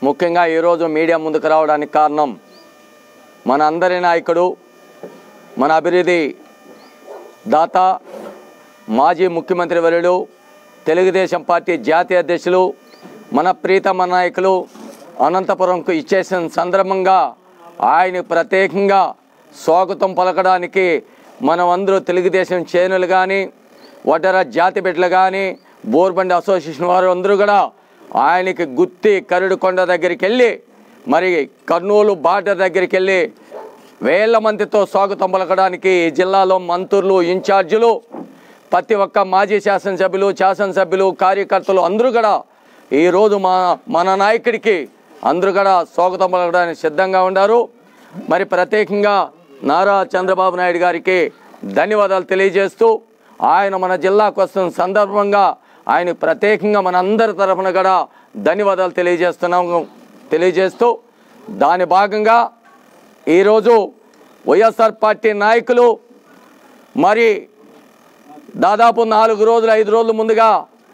ముఖ్యంగా ఈరోజు మీడియా ముందుకు రావడానికి కారణం మన అందరి నాయకుడు మన అభివృద్ధి దాత మాజీ ముఖ్యమంత్రి వర్యుడు తెలుగుదేశం పార్టీ జాతీయ అధ్యక్షులు మన ప్రీతమ నాయకులు అనంతపురంకు ఇచ్చేసిన సందర్భంగా ఆయన ప్రత్యేకంగా స్వాగతం పలకడానికి మనం అందరూ తెలుగుదేశం చేనులు కానీ వడ్డర జాతి బిడ్డలు కానీ బోర్బండి అసోసియేషన్ వారు అందరూ కూడా ఆయనకి గుత్తి కరుడుకొండ దగ్గరికి వెళ్ళి మరి కర్నూలు బార్డర్ దగ్గరికి వెళ్ళి వేల మందితో స్వాగతం పలకడానికి ఈ జిల్లాలో మంత్రులు ఇన్ఛార్జీలు ప్రతి ఒక్క మాజీ శాసనసభ్యులు శాసనసభ్యులు కార్యకర్తలు అందరూ కూడా ఈరోజు మా మన నాయకుడికి అందరూ కూడా స్వాగతం పలకడానికి సిద్ధంగా ఉన్నారు మరి ప్రత్యేకంగా నారా చంద్రబాబు నాయుడు గారికి ధన్యవాదాలు తెలియజేస్తూ ఆయన మన జిల్లాకు వస్తున్న సందర్భంగా ఆయన ప్రత్యేకంగా మన అందరి తరఫున కూడా ధన్యవాదాలు తెలియజేస్తున్నాము తెలియజేస్తూ దాని భాగంగా ఈరోజు వైఎస్ఆర్ పార్టీ నాయకులు మరి దాదాపు నాలుగు రోజులు ఐదు రోజుల ముందుగా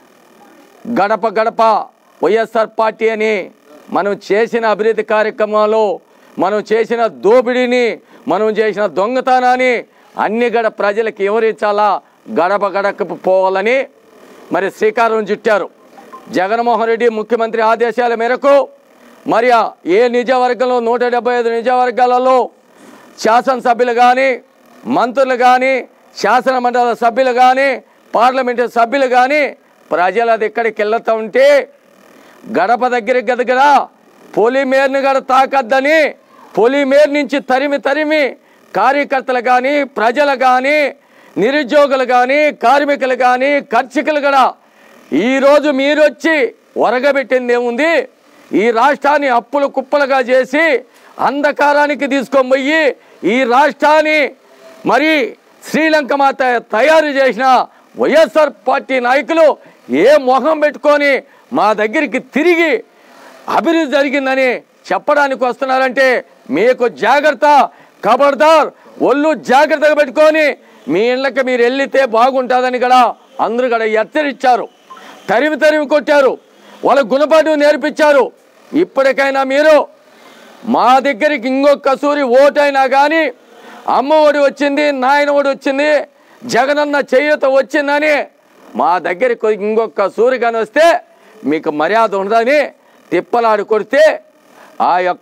గడప గడప వైఎస్ఆర్ పార్టీ అని మనం చేసిన అభివృద్ధి కార్యక్రమాలు మనం చేసిన దోపిడీని మనం చేసిన దొంగతనాన్ని అన్ని గడ ప్రజలకు వివరించాలా గడప గడపకు పోవాలని మరి శ్రీకారం చుట్టారు జగన్మోహన్ రెడ్డి ముఖ్యమంత్రి ఆదేశాల మేరకు మరి ఆ ఏ నిజవర్గంలో నూట డెబ్బై ఐదు నిజవర్గాలలో శాసనసభ్యులు కానీ మంత్రులు కానీ శాసన మండలి సభ్యులు కానీ పార్లమెంటు సభ్యులు కానీ ప్రజలు అది ఎక్కడికి వెళ్తా ఉంటే గడప దగ్గరికి గదగడ పొలిమేర్ని గడ తాకద్దని పొలిమేర్ నుంచి తరిమి తరిమి కార్యకర్తలు కానీ ప్రజలు కానీ నిరుద్యోగులు కానీ కార్మికులు కానీ ఖర్చుకులు కూడా ఈరోజు మీరు వచ్చి ఒరగబెట్టింది ఏముంది ఈ రాష్ట్రాన్ని అప్పులు కుప్పలుగా చేసి అంధకారానికి తీసుకొని పోయి ఈ రాష్ట్రాన్ని మరి శ్రీలంక మాత తయారు చేసిన వైఎస్ఆర్ పార్టీ నాయకులు ఏ మొహం పెట్టుకొని మా దగ్గరికి తిరిగి అభివృద్ధి జరిగిందని చెప్పడానికి వస్తున్నారంటే మీకు జాగ్రత్త ఖబర్దార్ ఒళ్ళు జాగ్రత్తగా పెట్టుకొని మీ ఇళ్ళకి మీరు వెళ్ళితే బాగుంటుందని కూడా అందరూ కూడా హెచ్చరించారు తరిమి తరిమి కొట్టారు వాళ్ళ గుణపాఠం నేర్పించారు ఇప్పటికైనా మీరు మా దగ్గరికి ఇంకొక సూరి ఓటైనా కానీ అమ్మ ఒడి వచ్చింది నాయన ఒడి వచ్చింది జగనన్న చేయూత వచ్చిందని మా దగ్గరికి ఇంకొక సూరి కానీ వస్తే మీకు మర్యాద ఉండదని తిప్పలాడి కొడితే ఆ యొక్క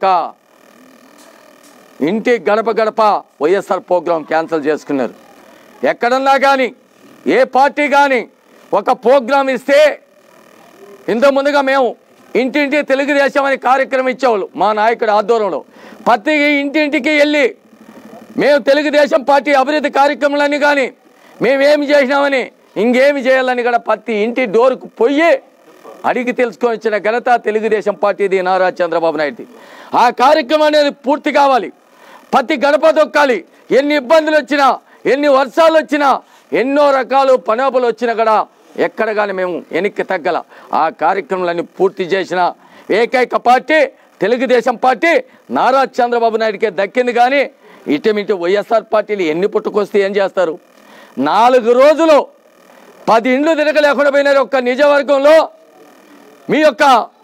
ఇంటి గడప గడప వైఎస్ఆర్ ప్రోగ్రాం క్యాన్సిల్ చేసుకున్నారు ఎక్కడన్నా కానీ ఏ పార్టీ కానీ ఒక ప్రోగ్రాం ఇస్తే ఇంత ముందుగా మేము ఇంటింటి తెలుగుదేశం అనే కార్యక్రమం ఇచ్చేవాళ్ళు మా నాయకుడి ఆధ్వర్యంలో ప్రతి ఇంటింటికి వెళ్ళి మేము తెలుగుదేశం పార్టీ అభివృద్ధి కార్యక్రమాలని కానీ మేమేమి చేసినామని ఇంకేమి చేయాలని కూడా ప్రతి ఇంటి డోరుకు పోయి అడిగి తెలుసుకొని వచ్చిన ఘనత తెలుగుదేశం పార్టీది నారా చంద్రబాబు నాయుడుది ఆ కార్యక్రమం అనేది పూర్తి కావాలి ప్రతి గడప దొక్కాలి ఎన్ని ఇబ్బందులు వచ్చినా ఎన్ని వర్షాలు వచ్చినా ఎన్నో రకాలు పనోపులు వచ్చినా కూడా ఎక్కడ కానీ మేము వెనక్కి తగ్గల ఆ కార్యక్రమాలన్నీ పూర్తి చేసిన ఏకైక పార్టీ తెలుగుదేశం పార్టీ నారా చంద్రబాబు నాయుడికే దక్కింది కానీ ఇటమిటి వైఎస్ఆర్ పార్టీలు ఎన్ని పుట్టుకొస్తే ఏం చేస్తారు నాలుగు రోజులు పది ఇండ్లు తిరగలేకుండా పోయినారు ఒక్క నిజవర్గంలో మీ యొక్క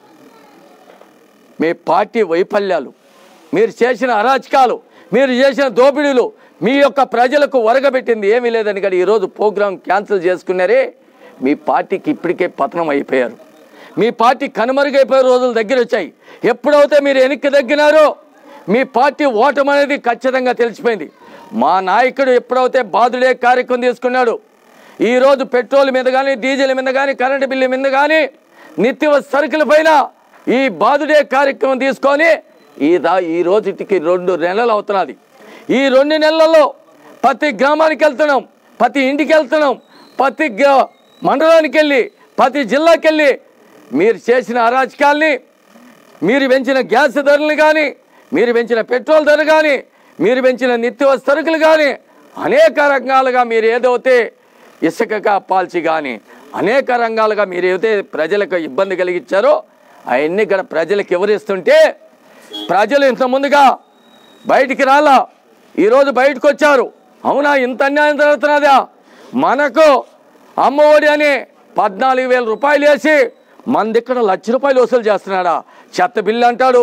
మీ పార్టీ వైఫల్యాలు మీరు చేసిన అరాచకాలు మీరు చేసిన దోపిడీలు మీ యొక్క ప్రజలకు ఒరగబెట్టింది ఏమీ లేదని కానీ ఈరోజు ప్రోగ్రాం క్యాన్సిల్ చేసుకున్నారే మీ పార్టీకి ఇప్పటికే పతనం అయిపోయారు మీ పార్టీ కనుమరుగైపోయే రోజులు దగ్గర వచ్చాయి ఎప్పుడైతే మీరు వెనక్కి తగ్గినారో మీ పార్టీ ఓటమి అనేది ఖచ్చితంగా తెలిసిపోయింది మా నాయకుడు ఎప్పుడైతే బాధుడే కార్యక్రమం తీసుకున్నాడు ఈరోజు పెట్రోల్ మీద కానీ డీజిల్ మీద కానీ కరెంటు బిల్లు మీద కానీ నిత్య సరుకుల పైన ఈ బాధుడే కార్యక్రమం తీసుకొని ఈ దా ఈ రోజుకి రెండు నెలలు అవుతున్నది ఈ రెండు నెలల్లో ప్రతి గ్రామానికి వెళ్తున్నాం ప్రతి ఇంటికి వెళ్తున్నాం ప్రతి గ్రా- మండలానికి వెళ్ళి ప్రతి జిల్లాకి వెళ్ళి మీరు చేసిన అరాచకాల్ని మీరు పెంచిన గ్యాస్ ధరలు కానీ మీరు పెంచిన పెట్రోల్ ధర కానీ మీరు పెంచిన నిత్య సరుకులు కానీ అనేక రంగాలుగా మీరు ఏదైతే ఇసుకగా పాల్చి కానీ అనేక రంగాలుగా మీరు ఏదైతే ప్రజలకు ఇబ్బంది కలిగించారో అవన్నీ ఇక్కడ ప్రజలకు ఎవరిస్తుంటే ప్రజలు ఇంత ముందుగా బయటికి రాలా ఈరోజు బయటకు వచ్చారు అవునా ఇంత అన్యాయం జరుగుతున్నదా మనకు అమ్మఒడి అని పద్నాలుగు వేల రూపాయలు వేసి మన దగ్గర లక్ష రూపాయలు వసూలు చేస్తున్నాడా చెత్త బిల్లు అంటాడు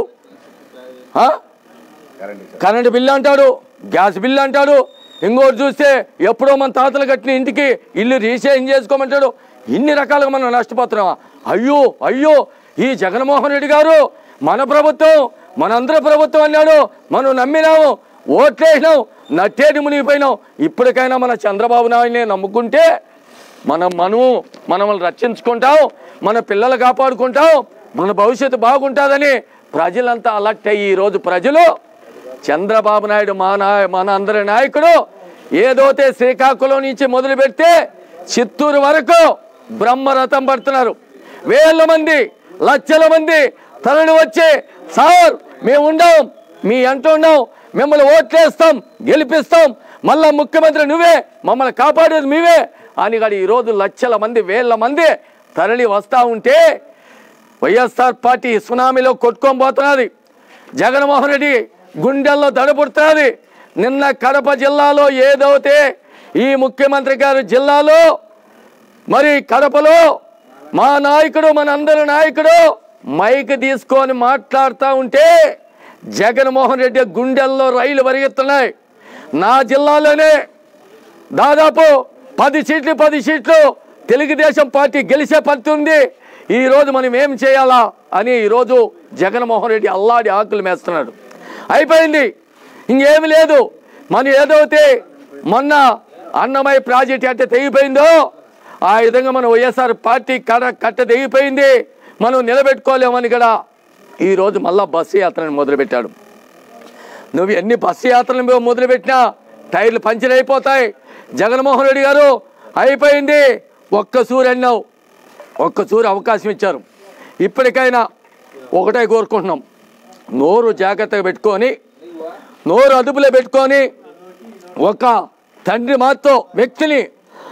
ఆ? కరెంటు బిల్లు అంటాడు గ్యాస్ బిల్లు అంటాడు ఇంకోటి చూస్తే ఎప్పుడో మన తాతలు కట్టిన ఇంటికి ఇల్లు రీసేం చేసుకోమంటాడు ఇన్ని రకాలుగా మనం నష్టపోతున్నామా అయ్యో అయ్యో ఈ జగన్మోహన్ రెడ్డి గారు మన ప్రభుత్వం మనందరి ప్రభుత్వం అన్నాడు మనం నమ్మినాము ఓట్లేసినాం నట్టేటి మునిగిపోయినాం ఇప్పటికైనా మన చంద్రబాబు నాయుడిని నమ్ముకుంటే మనం మనము మనల్ని రక్షించుకుంటాం మన పిల్లలు కాపాడుకుంటాం మన భవిష్యత్తు బాగుంటుందని ప్రజలంతా అలర్ట్ అయ్యి ఈరోజు ప్రజలు చంద్రబాబు నాయుడు మా నాయ మన అందరి నాయకుడు ఏదైతే శ్రీకాకుళం నుంచి మొదలు పెడితే చిత్తూరు వరకు బ్రహ్మరథం పడుతున్నారు వేల మంది లక్షల మంది తరలి వచ్చి సార్ మేము ఉండం మీ అంటున్నాం మిమ్మల్ని ఓట్లేస్తాం గెలిపిస్తాం మళ్ళా ముఖ్యమంత్రి నువ్వే మమ్మల్ని కాపాడేది మీవే అని కాదు ఈరోజు లక్షల మంది వేల మంది తరలి వస్తూ ఉంటే వైఎస్ఆర్ పార్టీ సునామీలో కొట్టుకొని పోతున్నది జగన్మోహన్ రెడ్డి గుండెల్లో దడపుడుతున్నది నిన్న కడప జిల్లాలో ఏదైతే ఈ ముఖ్యమంత్రి గారు జిల్లాలో మరి కడపలో మా నాయకుడు మనందరి నాయకుడు మైక్ తీసుకొని మాట్లాడుతూ ఉంటే జగన్మోహన్ రెడ్డి గుండెల్లో రైలు పరిగెత్తున్నాయి నా జిల్లాలోనే దాదాపు పది సీట్లు పది సీట్లు తెలుగుదేశం పార్టీ గెలిచే పరిస్థితి ఉంది ఈరోజు మనం ఏం చేయాలా అని ఈరోజు జగన్మోహన్ రెడ్డి అల్లాడి ఆకులు మేస్తున్నాడు అయిపోయింది ఇంకేమి లేదు మనం ఏదైతే మొన్న అన్నమయ్య ప్రాజెక్ట్ ఎట్ట తెగిపోయిందో ఆ విధంగా మన వైఎస్ఆర్ పార్టీ కడ కట్ట తెగిపోయింది మనం నిలబెట్టుకోలేమని కూడా ఈరోజు మళ్ళా బస్సు యాత్రను మొదలుపెట్టాడు నువ్వు ఎన్ని బస్సు యాత్రలు మేము మొదలుపెట్టినా టైర్లు పంచర్ అయిపోతాయి జగన్మోహన్ రెడ్డి గారు అయిపోయింది ఒక్క సూరు అన్నావు ఒక్క సూరు అవకాశం ఇచ్చారు ఇప్పటికైనా ఒకటే కోరుకుంటున్నాం నోరు జాగ్రత్తగా పెట్టుకొని నోరు అదుపులో పెట్టుకొని ఒక తండ్రి మాతో వ్యక్తిని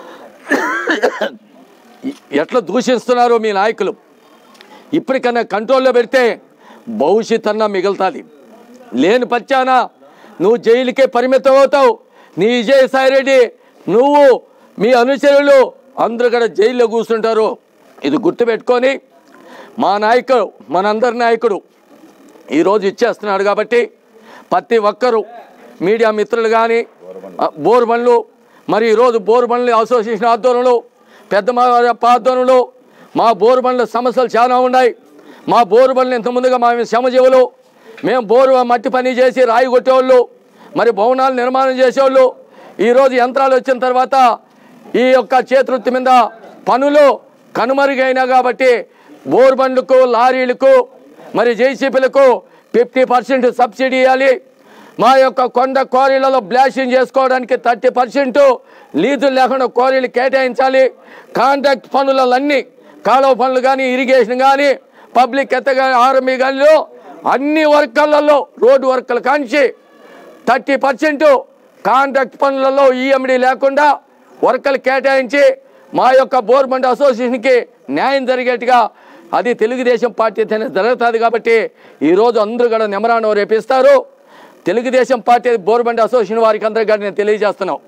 ఎట్లా దూషిస్తున్నారో మీ నాయకులు ఇప్పటికన్నా కంట్రోల్లో పెడితే భవిష్యత్ అన్నా మిగులుతుంది లేని పచ్చాన నువ్వు జైలుకే పరిమితం అవుతావు నీ విజయసాయి రెడ్డి నువ్వు మీ అనుచరులు అందరూ కూడా జైల్లో కూర్చుంటారు ఇది గుర్తుపెట్టుకొని మా నాయకుడు మనందరి నాయకుడు ఈరోజు ఇచ్చేస్తున్నాడు కాబట్టి ప్రతి ఒక్కరూ మీడియా మిత్రులు కానీ బోరు బండ్లు మరి ఈరోజు బోరు బండ్లు అసోసియేషన్ ఆధ్వర్యంలో పెద్ద మా ఆధ్వర్యంలో మా బోరు బండ్ల సమస్యలు చాలా ఉన్నాయి మా బోరు బండ్లు ఇంత ముందుగా మా శ్రమజీవులు మేము బోరు మట్టి పని చేసి రాయి కొట్టేవాళ్ళు మరి భవనాలు నిర్మాణం చేసేవాళ్ళు ఈరోజు యంత్రాలు వచ్చిన తర్వాత ఈ యొక్క చేతివృత్తి మీద పనులు కనుమరుగైనా కాబట్టి బోర్ బండ్లకు లారీలకు మరి జేసీపీలకు ఫిఫ్టీ పర్సెంట్ సబ్సిడీ ఇవ్వాలి మా యొక్క కొండ క్వారీలలో బ్లాషింగ్ చేసుకోవడానికి థర్టీ పర్సెంట్ లీజులు లేకుండా క్వారీలు కేటాయించాలి కాంట్రాక్ట్ పనులన్నీ కాలువ పనులు కానీ ఇరిగేషన్ కానీ పబ్లిక్ ఎత్తగా ఆర్మీ కానీ అన్ని వర్కర్లలో రోడ్డు వర్కర్లు కాంచి థర్టీ పర్సెంట్ కాంట్రాక్ట్ పనులలో ఈఎండి లేకుండా వర్కర్లు కేటాయించి మా యొక్క బోర్బండ్ అసోసియేషన్కి న్యాయం జరిగేట్టుగా అది తెలుగుదేశం పార్టీ అయితేనే జరుగుతుంది కాబట్టి ఈరోజు అందరూ కూడా నిమరాణం రేపిస్తారు తెలుగుదేశం పార్టీ బోర్బండ్ అసోసియేషన్ వారికి అందరికీ కూడా నేను తెలియజేస్తున్నాం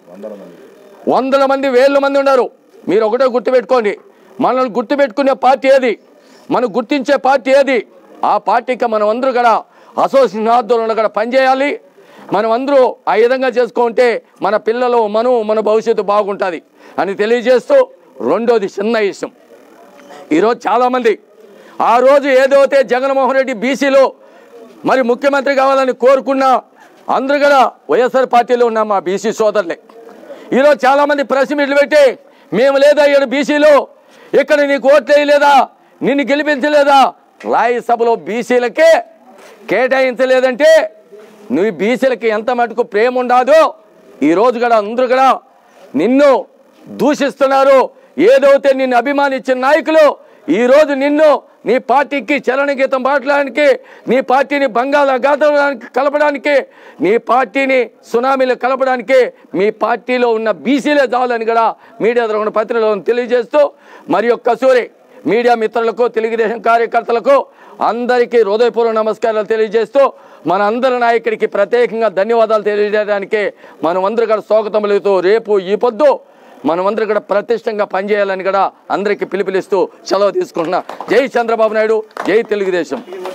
వందల మంది వేల మంది ఉన్నారు మీరు ఒకటే గుర్తుపెట్టుకోండి మనల్ని గుర్తుపెట్టుకునే పార్టీ ఏది మనం గుర్తించే పార్టీ ఏది ఆ పార్టీకి మనం అందరూ కూడా అసోసియేషన్ ఆధ్వర్యంలో కూడా పనిచేయాలి మనం అందరూ ఆ విధంగా చేసుకుంటే మన పిల్లలు మనం మన భవిష్యత్తు బాగుంటుంది అని తెలియజేస్తూ రెండోది చిన్న విషయం ఈరోజు చాలామంది ఆ రోజు ఏదైతే జగన్మోహన్ రెడ్డి బీసీలో మరి ముఖ్యమంత్రి కావాలని కోరుకున్న అందరూ కూడా వైఎస్ఆర్ పార్టీలో ఉన్న మా బీసీ సోదరులే ఈరోజు చాలామంది ప్రెస్ మీట్లు పెట్టి మేము లేదా ఇక్కడ బీసీలో ఇక్కడ నీకు ఓట్లు వేయలేదా నిన్ను గెలిపించలేదా రాజ్యసభలో బీసీలకే కేటాయించలేదంటే నువ్వు బీసీలకి ఎంత మటుకు ప్రేమ ఉండదో ఈరోజు కూడా అందరూ కూడా నిన్ను దూషిస్తున్నారు ఏదైతే నిన్ను అభిమానించిన నాయకులు ఈరోజు నిన్ను నీ పార్టీకి చలన గీతం పాడడానికి నీ పార్టీని బంగాళాఘాతానికి కలపడానికి నీ పార్టీని సునామీలు కలపడానికి మీ పార్టీలో ఉన్న బీసీలే చాలని కూడా మీడియా ద్వారా పత్రికలో తెలియజేస్తూ మరి ఒక్కసూరి మీడియా మిత్రులకు తెలుగుదేశం కార్యకర్తలకు అందరికీ హృదయపూర్వక నమస్కారాలు తెలియజేస్తూ మన అందరి నాయకుడికి ప్రత్యేకంగా ధన్యవాదాలు తెలియజేయడానికి మనం అందరూ కూడా స్వాగతం పలుకుతూ రేపు ఈ పొద్దు మనమందరం కూడా ప్రతిష్టంగా పనిచేయాలని కూడా అందరికీ పిలుపునిస్తూ సెలవు తీసుకుంటున్నా జై చంద్రబాబు నాయుడు జై తెలుగుదేశం